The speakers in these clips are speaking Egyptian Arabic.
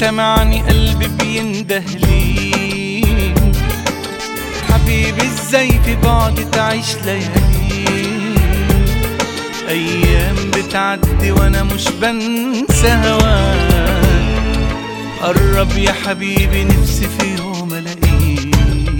سمعني قلبي بينده ليك حبيبي ازاي في بعد تعيش ليالي ايام بتعدي وانا مش بنسى هواك قرب يا حبيبي نفسي في يوم الاقيك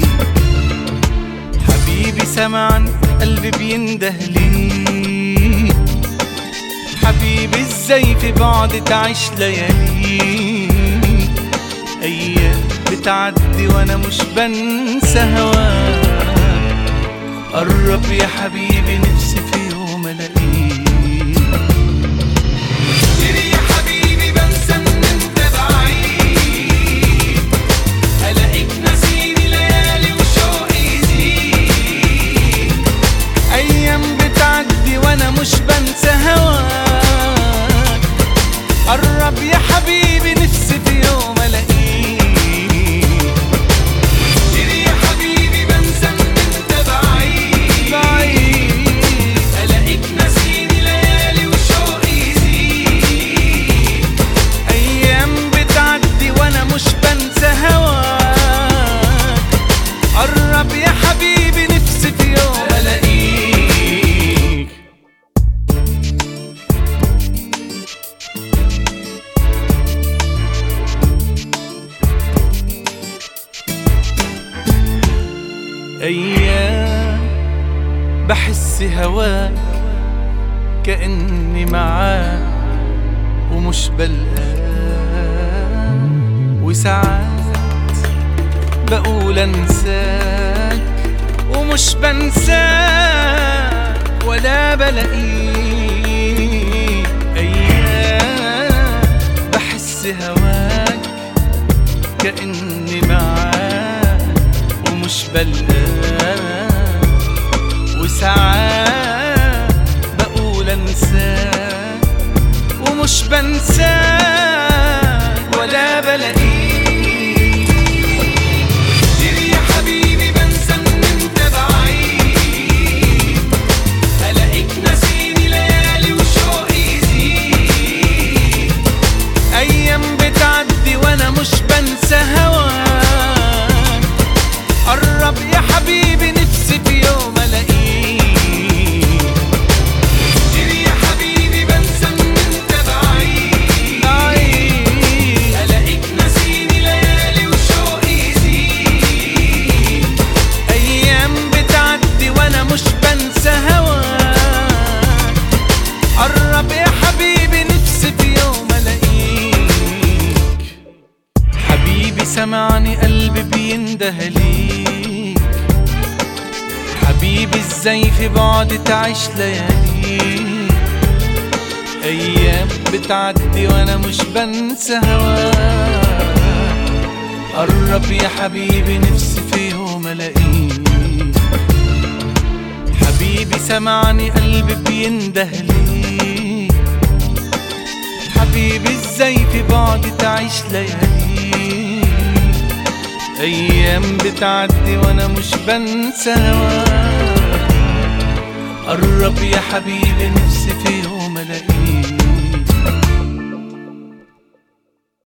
حبيبي سمعني قلبي بينده ليك حبيبي ازاي في بعد تعيش ليالي ايام بتعدي وانا مش بنسى هواك قرب يا حبيبي نفسي في يوم الاقيك كتير يا حبيبي بنسى ان انت بعيد الاقيك نسيني ليالي وشوقي يزيد ايام بتعدي وانا مش بنسى هواك قرب يا حبيبي نفسي في يوم الاقيك كتير يا حبيبي بنسى ان انت بعيد بعيد الاقيك نسيني ليالي وشوقي يزيد ايام بتعدي وانا مش بنسى هواك قرب يا حبيبي نفسي في يوم الاقيك ايام بحس هواك كاني معاك ومش بلقاك وساعات بقول انساك ومش بنساك ولا بلاقيك ايام بحس هواك كاني معاك ومش بلقاك وساعات بقول انساك ومش بنساك ولا بلاقيك كتير يا حبيبي بنسى ان انت بعيد الاقيك نسيني ليالي وشوقي يزيد ايام بتعدي وانا مش بنسى هواك قرب يا حبيبي نفسي في يوم الاقيك كتير يا حبيبي بنسى ان انت بعيد بعيد الاقيك نسيني ليالي وشوقي يزيد ايام بتعدي وانا مش بنسى هواك قرب يا حبيبي نفسي في يوم الاقيك حبيبي سمعني قلبي بينده ليك حبيبي ازاي في بعد تعيش ليالي ايام بتعدي وانا مش بنسى هواك قرب يا حبيبي نفسي في يوم الاقيك حبيبي سمعني قلبي بينده ليك حبيبي ازاي في بعد تعيش ليالي ايام بتعدي وانا مش بنسى هواك قرب يا حبيبي نفسي في يوم الاقيك